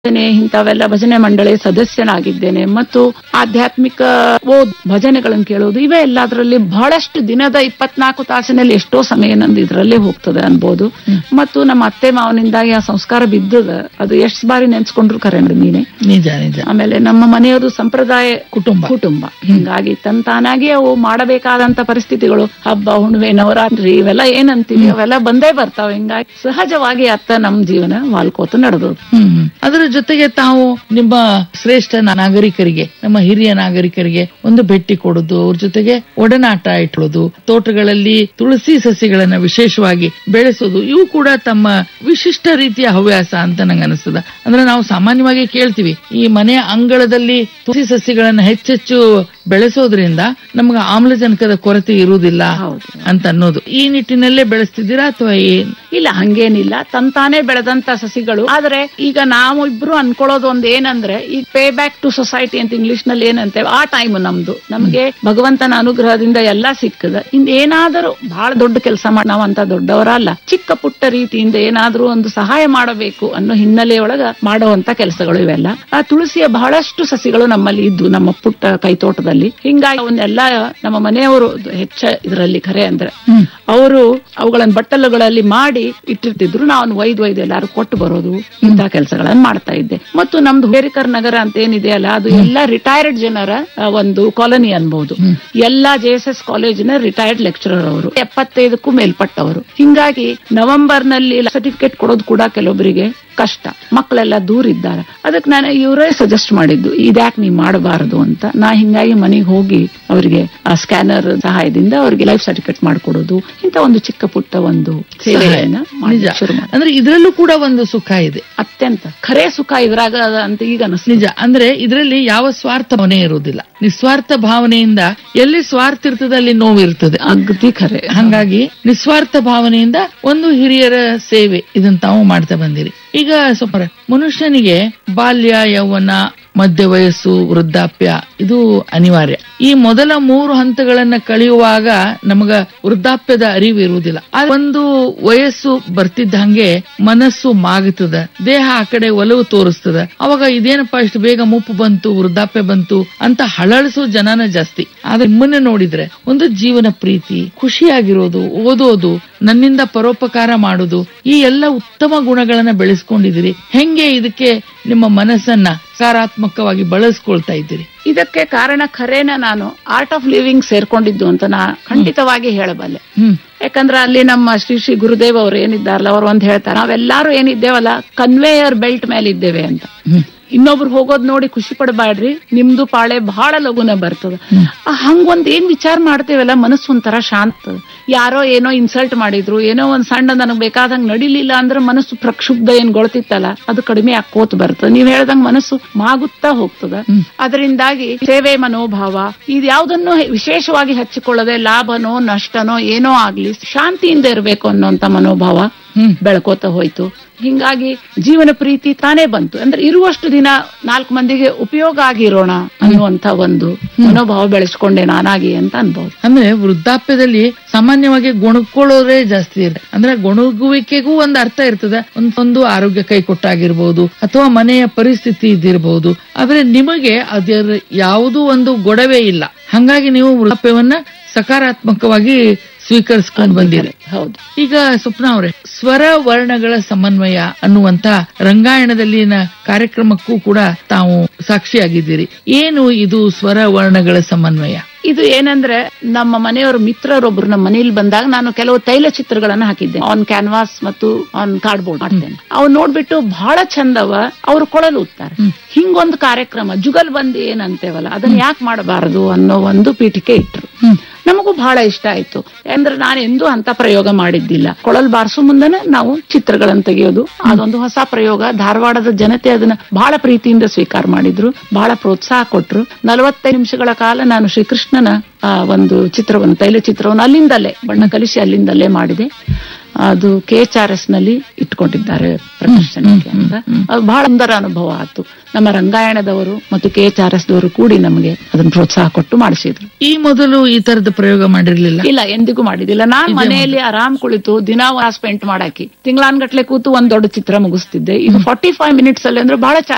ಭಜನೆ ಇಂಥವೆಲ್ಲ ಭಜನೆ ಮಂಡಳಿ ಸದಸ್ಯನಾಗಿದ್ದೇನೆ ಮತ್ತು ಆಧ್ಯಾತ್ಮಿಕ ಓದ್ ಭಜನೆಗಳನ್ನು ಕೇಳೋದು ಇವೇ ಎಲ್ಲದರಲ್ಲಿ ಬಹಳಷ್ಟು ದಿನದ ಇಪ್ಪತ್ನಾಲ್ಕು ತಾಸಿನಲ್ಲಿ ಎಷ್ಟೋ ಸಮಯ ನಂದು ಇದರಲ್ಲೇ ಹೋಗ್ತದೆ ಅನ್ಬೋದು ಮತ್ತು ನಮ್ಮ ಅತ್ತೆ ಮಾವನಿಂದಾಗಿ ಆ ಸಂಸ್ಕಾರ ಬಿದ್ದದ ಅದು ಎಷ್ಟು ಬಾರಿ ನೆನ್ಸ್ಕೊಂಡ್ರು ಕರೆ ನೀನೆ ನಿಜ ನಿಜ ಆಮೇಲೆ ನಮ್ಮ ಮನೆಯವರು ಸಂಪ್ರದಾಯ ಕುಟುಂಬ ಕುಟುಂಬ ಹಿಂಗಾಗಿ ತಂತಾನಾಗಿ ಅವು ಮಾಡಬೇಕಾದಂತ ಪರಿಸ್ಥಿತಿಗಳು ಹಬ್ಬ ಹುಣ್ಣಿಮೆ ನವರಾತ್ರಿ ಇವೆಲ್ಲ ಏನಂತೀವಿ ಅವೆಲ್ಲ ಬಂದೇ ಬರ್ತಾವ ಹಿಂಗಾಗಿ ಸಹಜವಾಗಿ ಅತ್ತ ನಮ್ ಜೀವನ ವಾಲ್ಕೋತ ನಡೆದು ಹ್ಮ್ ಹ್ಮ್. ಅದರ ಜೊತೆಗೆ ತಾವು ನಿಮ್ಮ ಶ್ರೇಷ್ಠ ನಾಗರಿಕರಿಗೆ ನಮ್ಮ ಹಿರಿಯ ನಾಗರಿಕರಿಗೆ ಒಂದು ಭೇಟಿ ಕೊಡೋದು ಅವ್ರ ಜೊತೆಗೆ ಒಡನಾಟ ಇಟ್ಕೊಳ್ಳೋದು ತೋಟಗಳಲ್ಲಿ ತುಳಸಿ ಸಸಿಗಳನ್ನ ವಿಶೇಷವಾಗಿ ಬೆಳೆಸೋದು ಇವು ಕೂಡ ತಮ್ಮ ವಿಶಿಷ್ಟ ರೀತಿಯ ಹವ್ಯಾಸ ಅಂತ ನಂಗೆ ಅನಿಸ್ತದ ಅಂದ್ರೆ ನಾವು ಸಾಮಾನ್ಯವಾಗಿ ಕೇಳ್ತೀವಿ ಈ ಮನೆಯ ಅಂಗಳದಲ್ಲಿ ತುಳಸಿ ಸಸಿಗಳನ್ನ ಹೆಚ್ಚೆಚ್ಚು ಬೆಳೆಸೋದ್ರಿಂದ ನಮ್ಗೆ ಆಮ್ಲಜನಕದ ಕೊರತೆ ಇರುವುದಿಲ್ಲ ಹೌದು. ಅಂತ ಅನ್ನೋದು ಈ ನಿಟ್ಟಿನಲ್ಲೇ ಬೆಳೆಸ್ತಿದ್ದೀರಾ ಅಥವಾ ಏನ್ ಇಲ್ಲ ಹಂಗೇನಿಲ್ಲ ತಂತಾನೆ ಬೆಳೆದಂತ ಸಸಿಗಳು ಆದ್ರೆ ಈಗ ನಾವು ಇಬ್ರು ಅನ್ಕೊಳ್ಳೋದು ಒಂದ್ ಏನಂದ್ರೆ ಈಗ ಪೇ ಬ್ಯಾಕ್ ಟು ಸೊಸೈಟಿ ಅಂತ ಇಂಗ್ಲಿಷ್ ನಲ್ಲಿ ಏನಂತೇವೆ ಆ ಟೈಮ್ ನಮ್ದು ನಮ್ಗೆ ಭಗವಂತನ ಅನುಗ್ರಹದಿಂದ ಎಲ್ಲ ಸಿಕ್ಕದ ಇನ್ ಏನಾದರೂ ಬಹಳ ದೊಡ್ಡ ಕೆಲಸ ಮಾಡಿ ನಾವಂತ ದೊಡ್ಡವರಲ್ಲ ಚಿಕ್ಕ ಪುಟ್ಟ ರೀತಿಯಿಂದ ಏನಾದ್ರೂ ಒಂದು ಸಹಾಯ ಮಾಡಬೇಕು ಅನ್ನೋ ಹಿನ್ನೆಲೆಯೊಳಗ ಮಾಡುವಂತ ಕೆಲಸಗಳು ಇವೆಲ್ಲ ಆ ತುಳಸಿಯ ಬಹಳಷ್ಟು ಸಸಿಗಳು ನಮ್ಮಲ್ಲಿ ಇದ್ದು ನಮ್ಮ ಪುಟ್ಟ ಕೈತೋಟದಲ್ಲಿ ಹಿಂಗಾಗಿ ಅವನ್ನೆಲ್ಲ ನಮ್ಮ ಮನೆಯವರು ಹೆಚ್ಚ ಇದರಲ್ಲಿ ಖರೆ ಅಂದ್ರೆ ಅವರು ಅವುಗಳನ್ನ ಬಟ್ಟಲುಗಳಲ್ಲಿ ಮಾಡಿ ಇಟ್ಟಿರ್ತಿದ್ರು ನಾನು ಒಯ್ದು ಒಯ್ದು ಎಲ್ಲಾರು ಕೊಟ್ಟು ಬರೋದು ಇಂತಹ ಕೆಲಸಗಳನ್ನ ಮಾಡ್ತಾ ಇದ್ದೆ ಮತ್ತು ನಮ್ದು ಬೇರಿಕರ್ ನಗರ ಅಂತ ಏನಿದೆ ಅಲ್ಲ ಅದು ಎಲ್ಲ ರಿಟೈರ್ಡ್ ಜನರ ಆ, ಒಂದು ಕಾಲನಿ ಅನ್ಬಹುದು ಎಲ್ಲಾ ಜೆ ಎಸ್ ಎಸ್ ಕಾಲೇಜಿನ ರಿಟೈರ್ಡ್ ಲೆಕ್ಚರರ್ ಅವರು ಎಪ್ಪತ್ತೈದಕ್ಕೂ ಮೇಲ್ಪಟ್ಟವರು ಹಿಂಗಾಗಿ ನವೆಂಬರ್ ನಲ್ಲಿ ಸರ್ಟಿಫಿಕೇಟ್ ಕೊಡೋದು ಕೂಡ ಕೆಲವೊಬ್ಬರಿಗೆ ಕಷ್ಟ ಮಕ್ಕಳೆಲ್ಲ ದೂರ ಇದ್ದಾರೆ ಅದಕ್ಕೆ ನಾನು ಇವರೇ ಸಜೆಸ್ಟ್ ಮಾಡಿದ್ದು ಇದ್ಯಾಕೆ ನೀವು ಮಾಡಬಾರದು ಅಂತ ನಾ ಹಿಂಗಾಗಿ ಮನೆಗೆ ಹೋಗಿ ಅವರಿಗೆ ಆ ಸ್ಕ್ಯಾನರ್ ಸಹಾಯದಿಂದ ಅವರಿಗೆ ಲೈಫ್ ಸರ್ಟಿಫಿಕೇಟ್ ಮಾಡಿಕೊಡೋದು ಇಂತ ಒಂದು ಚಿಕ್ಕ ಪುಟ್ಟ ಒಂದು ಸೇವೆಯನ್ನ ನಿಜ ಮಾಡ್ಲಿಕ್ಕೆ ಶುರು ಮಾಡಿ ಅಂದ್ರೆ ಇದ್ರಲ್ಲೂ ಕೂಡ ಒಂದು ಸುಖ ಇದೆ ಅತ್ಯಂತ ಖರೇ ಸುಖ ಇದ್ರಾಗ ಅದ ಅಂತ ಈಗ ಅನಿಸ್ತು ನಿಜ ಅಂದ್ರೆ ಇದರಲ್ಲಿ ಯಾವ ಸ್ವಾರ್ಥ ಭಾವನೆ ಇರುವುದಿಲ್ಲ ನಿಸ್ವಾರ್ಥ ಭಾವನೆಯಿಂದ ಎಲ್ಲಿ ಸ್ವಾರ್ಥ ಇರ್ತದೆ ಅಲ್ಲಿ ನೋವು ಇರ್ತದೆ ಅಗದಿ ಖರೆ ಹಂಗಾಗಿ ನಿಸ್ವಾರ್ಥ ಭಾವನೆಯಿಂದ ಒಂದು ಹಿರಿಯರ ಸೇವೆ ಇದನ್ನ ತಾವು ಮಾಡ್ತಾ ಬಂದಿರಿ ಈಗ ಸ್ವಲ್ಪ ಮನುಷ್ಯನಿಗೆ ಬಾಲ್ಯ ಯೌವನ ಮಧ್ಯ ವಯಸ್ಸು ವೃದ್ಧಾಪ್ಯ ಇದು ಅನಿವಾರ್ಯ ಈ ಮೊದಲ ಮೂರು ಹಂತಗಳನ್ನ ಕಳೆಯುವಾಗ ನಮಗ ವೃದ್ಧಾಪ್ಯದ ಅರಿವು ಇರುವುದಿಲ್ಲ ಆ ಒಂದು ವಯಸ್ಸು ಬರ್ತಿದ್ದ ಹಂಗೆ ಮನಸ್ಸು ಮಾಗುತ್ತದ ದೇಹ ಆ ಕಡೆ ಒಲವು ತೋರಿಸ್ತದ ಅವಾಗ ಇದೇನಪ್ಪ ಇಷ್ಟು ಬೇಗ ಮುಪ್ಪು ಬಂತು ವೃದ್ಧಾಪ್ಯ ಬಂತು ಅಂತ ಹಳಳಿಸೋ ಜನನ ಜಾಸ್ತಿ ಆದ್ರೆ ನಿಮ್ಮನ್ನ ನೋಡಿದ್ರೆ ಒಂದು ಜೀವನ ಪ್ರೀತಿ ಖುಷಿಯಾಗಿರೋದು ಓದೋದು ನನ್ನಿಂದ ಪರೋಪಕಾರ ಮಾಡೋದು ಈ ಎಲ್ಲ ಉತ್ತಮ ಗುಣಗಳನ್ನ ಬೆಳೆಸ್ಕೊಂಡಿದ್ದೀರಿ ಹೆಂಗೆ ಇದಕ್ಕೆ ನಿಮ್ಮ ಮನಸ್ಸನ್ನ ಸಕಾರಾತ್ಮಕವಾಗಿ ಬಳಸ್ಕೊಳ್ತಾ ಇದ್ದೀರಿ ಇದಕ್ಕೆ ಕಾರಣ ಖರೇನ ನಾನು ಆರ್ಟ್ ಆಫ್ ಲಿವಿಂಗ್ ಸೇರ್ಕೊಂಡಿದ್ದು ಅಂತ ನಾ ಖಂಡಿತವಾಗಿ ಹೇಳಬಲ್ಲೆ ಹ್ಮ್ ಯಾಕಂದ್ರೆ ಅಲ್ಲಿ ನಮ್ಮ ಶ್ರೀ ಶ್ರೀ ಗುರುದೇವ್ ಅವ್ರು ಏನಿದ್ದಾರಲ್ಲ ಅವ್ರು ಒಂದ್ ಹೇಳ್ತಾರೆ ನಾವೆಲ್ಲಾರು ಏನಿದ್ದೇವಲ್ಲ ಕನ್ವೇಯರ್ ಬೆಲ್ಟ್ ಮೇಲೆ ಇದ್ದೇವೆ ಅಂತ ಹ್ಮ್ ಇನ್ನೊಬ್ರು ಹೋಗೋದ್ ನೋಡಿ ಖುಷಿ ಪಡಬೇಡ್ರಿ ನಿಮ್ದು ಪಾಳೆ ಬಹಳ ಲಗುನ ಬರ್ತದ ಆ ಹಂಗೊಂದ್ ಏನ್ ವಿಚಾರ ಮಾಡ್ತೇವಲ್ಲ ಮನಸ್ಸು ಒಂಥರ ಶಾಂತ ಯಾರೋ ಏನೋ ಇನ್ಸಲ್ಟ್ ಮಾಡಿದ್ರು ಏನೋ ಒಂದ್ ಸಣ್ಣ ನನಗ್ ಬೇಕಾದಂಗ್ ನಡಿಲಿಲ್ಲ ಅಂದ್ರೆ ಮನಸ್ಸು ಪ್ರಕ್ಷುಬ್ಧ ಏನ್ ಗೊಳ್ತಿತ್ತಲ್ಲ ಅದು ಕಡಿಮೆ ಆಕೋತ್ ಬರ್ತದ ನೀವ್ ಹೇಳ್ದಂಗ್ ಮನಸ್ಸು ಮಾಗುತ್ತಾ ಹೋಗ್ತದ ಅದರಿಂದಾಗಿ ಸೇವೆ ಮನೋಭಾವ ಇದು ಯಾವ್ದನ್ನು ವಿಶೇಷವಾಗಿ ಹಚ್ಚಿಕೊಳ್ಳದೆ ಲಾಭನೋ ನಷ್ಟನೋ ಏನೋ ಆಗ್ಲಿ ಶಾಂತಿಯಿಂದ ಇರಬೇಕು ಅನ್ನೋಂತ ಮನೋಭಾವ ಹ್ಮ್ ಬೆಳ್ಕೋತ ಹೋಯ್ತು ಹಿಂಗಾಗಿ ಜೀವನ ಪ್ರೀತಿ ತಾನೇ ಬಂತು ಅಂದ್ರೆ ಇರುವಷ್ಟು ದಿನ ನಾಲ್ಕು ಮಂದಿಗೆ ಉಪಯೋಗ ಆಗಿರೋಣ ಅನ್ನುವಂತ ಒಂದು ಮನೋಭಾವ ಬೆಳೆಸ್ಕೊಂಡೆ ನಾನಾಗಿ ಅಂತ ಅನ್ಬಹುದು ಅಂದ್ರೆ ವೃದ್ಧಾಪ್ಯದಲ್ಲಿ ಸಾಮಾನ್ಯವಾಗಿ ಗೊಣಕೊಳ್ಳೋರೇ ಜಾಸ್ತಿ ಇದೆ ಅಂದ್ರೆ ಗೊಣಗುವಿಕೆಗೂ ಒಂದು ಅರ್ಥ ಇರ್ತದೆ ಒಂದ್- ಒಂದು ಆರೋಗ್ಯ ಕೈ ಕೊಟ್ಟಾಗಿರ್ಬೋದು ಅಥವಾ ಮನೆಯ ಪರಿಸ್ಥಿತಿ ಇದ್ದಿರಬಹುದು ಆದ್ರೆ ನಿಮಗೆ ಅದರ ಯಾವುದೂ ಒಂದು ಗೊಡವೆ ಇಲ್ಲ ಹಂಗಾಗಿ ನೀವು ವೃದ್ಧಾಪ್ಯವನ್ನ ಸಕಾರಾತ್ಮಕವಾಗಿ ಸ್ವೀಕರಿಸ್ಕೊಂಡು ಬಂದಿರಿ ಹೌದು ಈಗ ಸ್ವಪ್ನ ಅವರೇ ಸ್ವರ ವರ್ಣಗಳ ಸಮನ್ವಯ ಅನ್ನುವಂತ ರಂಗಾಯಣದಲ್ಲಿನ ಕಾರ್ಯಕ್ರಮಕ್ಕೂ ಕೂಡ ತಾವು ಸಾಕ್ಷಿಯಾಗಿದ್ದೀರಿ ಏನು ಇದು ಸ್ವರ ವರ್ಣಗಳ ಸಮನ್ವಯ ಇದು ಏನಂದ್ರೆ ನಮ್ಮ ಮನೆಯವರ ಮಿತ್ರರೊಬ್ರು ನಮ್ಮ ಮನೇಲಿ ಬಂದಾಗ ನಾನು ಕೆಲವು ತೈಲ ಚಿತ್ರಗಳನ್ನ ಹಾಕಿದ್ದೆ ಆನ್ ಕ್ಯಾನ್ವಾಸ್ ಮತ್ತು ಆನ್ ಕಾರ್ಡ್ಬೋರ್ಡ್ ಮಾಡ್ತೇನೆ ಅವ್ ನೋಡ್ಬಿಟ್ಟು ಬಹಳ ಚಂದವ ಅವ್ರು ಕೊಳಲು ಉತ್ತಾರೆ ಹಿಂಗೊಂದು ಕಾರ್ಯಕ್ರಮ ಜುಗಲ್ ಬಂದಿ ಏನಂತೇವಲ್ಲ ಅದನ್ನ ಯಾಕೆ ಮಾಡಬಾರದು ಅನ್ನೋ ಒಂದು ಪೀಠಿಕೆ ಇಟ್ರು ನಮಗೂ ಬಹಳ ಇಷ್ಟ ಆಯ್ತು ಅಂದ್ರೆ ನಾನು ಎಂದೂ ಅಂತ ಪ್ರಯೋಗ ಮಾಡಿದ್ದಿಲ್ಲ ಕೊಳಲ್ ಬಾರಿಸೋ ಮುಂದನೆ ನಾವು ಚಿತ್ರಗಳನ್ನು ತೆಗೆಯೋದು ಅದೊಂದು ಹೊಸ ಪ್ರಯೋಗ ಧಾರವಾಡದ ಜನತೆ ಅದನ್ನ ಬಹಳ ಪ್ರೀತಿಯಿಂದ ಸ್ವೀಕಾರ ಮಾಡಿದ್ರು ಬಹಳ ಪ್ರೋತ್ಸಾಹ ಕೊಟ್ರು ನಲವತ್ತೈದು ನಿಮಿಷಗಳ ಕಾಲ ನಾನು ಶ್ರೀಕೃಷ್ಣನ ಆ, ಒಂದು ಚಿತ್ರವನ್ನು ತೈಲ ಚಿತ್ರವನ್ನು ಅಲ್ಲಿಂದಲೇ ಬಣ್ಣ ಕಲಿಸಿ ಅಲ್ಲಿಂದಲೇ ಮಾಡಿದೆ ಅದು ಕೆ ಎಚ್ ಆರ್ ಎಸ್ ನಲ್ಲಿ ಇಟ್ಕೊಂಡಿದ್ದಾರೆ ಪ್ರದರ್ಶನಕ್ಕೆ ಅಂತ ಅದು ಬಹಳ ಸುಂದರ ಅನುಭವ ಆಯ್ತು ನಮ್ಮ ರಂಗಾಯಣದವರು ಮತ್ತು ಕೆ ಎಚ್ ಆರ್ ಎಸ್ ದವರು ಕೂಡಿ ನಮಗೆ ಅದನ್ನ ಪ್ರೋತ್ಸಾಹ ಕೊಟ್ಟು ಮಾಡಿಸಿದ್ರು ಈ ಮೊದಲು ಈ ತರದ ಪ್ರಯೋಗ ಮಾಡಿರ್ಲಿಲ್ಲ ಇಲ್ಲ ಎಂದಿಗೂ ಮಾಡಿದಿಲ್ಲ ನಾನ್ ಮನೆಯಲ್ಲಿ ಆರಾಮ್ ಕುಳಿತು ದಿನ ಸ್ಪೆಂಟ್ ಮಾಡಾಕಿ ತಿಂಗಳಾನ್ಗಟ್ಲೆ ಕೂತು ಒಂದ್ ದೊಡ್ಡ ಚಿತ್ರ ಮುಗಿಸ್ತಿದ್ದೆ ಇದು ಫಾರ್ಟಿ ಫೈವ್ ಮಿನಿಟ್ಸ್ ಅಲ್ಲಿ ಅಂದ್ರೆ ಬಹಳ